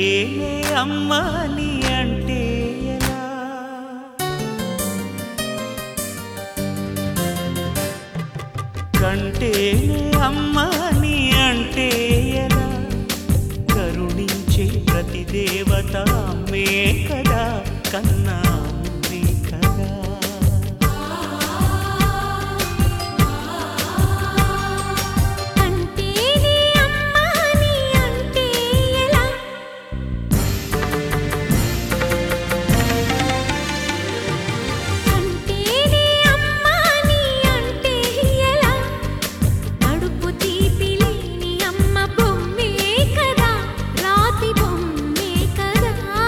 కంటేనే అమ్మని అంటే ఎలా కంటేనే అమ్మని అంటే ఎలా కరుణించే ప్రతి దేవత అమ్మే కదా కన్నా అమ్మే కదా కంటేనే అమ్మాని అంటే ఎలా కంటేనే అమ్మాని అంటే ఎలా కడుపు తీపి లేని అమ్మ బొమ్మే కదా రాతి బొమ్మే కదా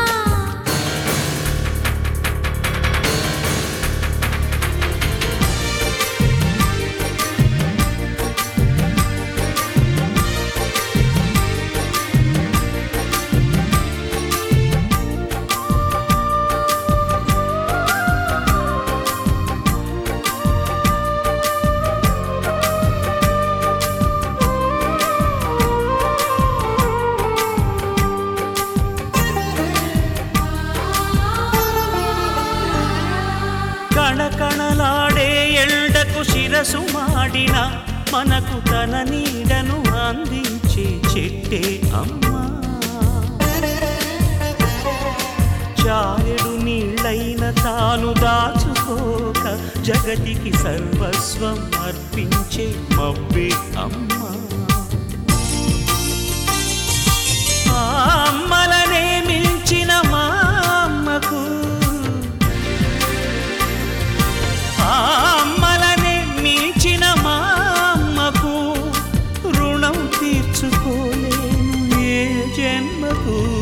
కణకణలాడే ఎండకు శిరసు మాడిన మనకు తన నీడను అందించే చెట్టే అమ్మా చారెడు నీళ్ళైన తాను దాచుకోక జగతికి సర్వస్వం అర్పించే మబ్బే అమ్మా ఆ అమ్మలనే మించిన మా అమ్మకు ఆ అమ్మలనే మించిన మా అమ్మకు రుణం తీర్చుకోలేను ఏ జన్మకు